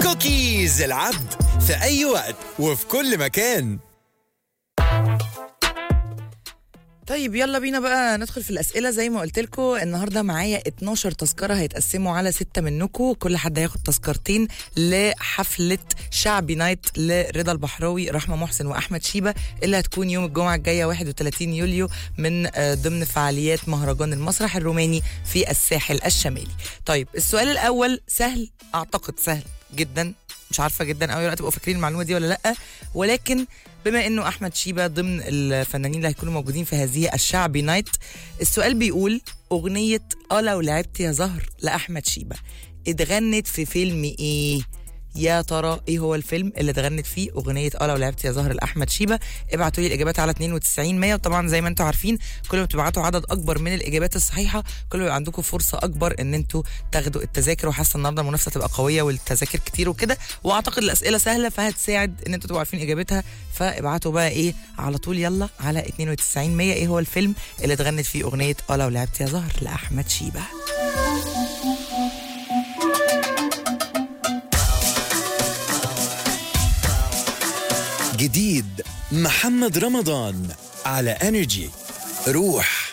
كوكيز العبد في أي وقت وفي كل مكان طيب يلا بينا بقى ندخل في الأسئلة زي ما قلت لكم النهارده معايا 12 تذكرة هيتقسموا على ستة منكم كل حد هياخد تذكرتين لحفلة شعبي نايت لرضا البحراوي رحمة محسن وأحمد شيبة اللي هتكون يوم الجمعة الجاية 31 يوليو من آه، ضمن فعاليات مهرجان المسرح الروماني في الساحل الشمالي طيب السؤال الأول سهل أعتقد سهل جدا مش عارفه جدا قوي تبقوا فاكرين المعلومه دي ولا لا ولكن بما انه احمد شيبه ضمن الفنانين اللي هيكونوا موجودين في هذه الشعبي نايت السؤال بيقول اغنيه اه لو لعبت يا زهر لاحمد شيبه اتغنت في فيلم ايه يا ترى ايه هو الفيلم اللي اتغنت فيه اغنيه اه لو لعبت يا زهر لاحمد شيبه ابعتوا لي الاجابات على 92 100 وطبعا زي ما انتم عارفين كل ما بتبعتوا عدد اكبر من الاجابات الصحيحه كل ما يبقى عندكم فرصه اكبر ان انتوا تاخدوا التذاكر وحاسه النهارده المنافسه تبقى قويه والتذاكر كتير وكده واعتقد الاسئله سهله فهتساعد ان انتوا تبقوا عارفين اجابتها فابعتوا بقى ايه على طول يلا على 92 100 ايه هو الفيلم اللي اتغنت فيه اغنيه اه لو لعبت يا زهر لاحمد شيبه جديد محمد رمضان على انرجي روح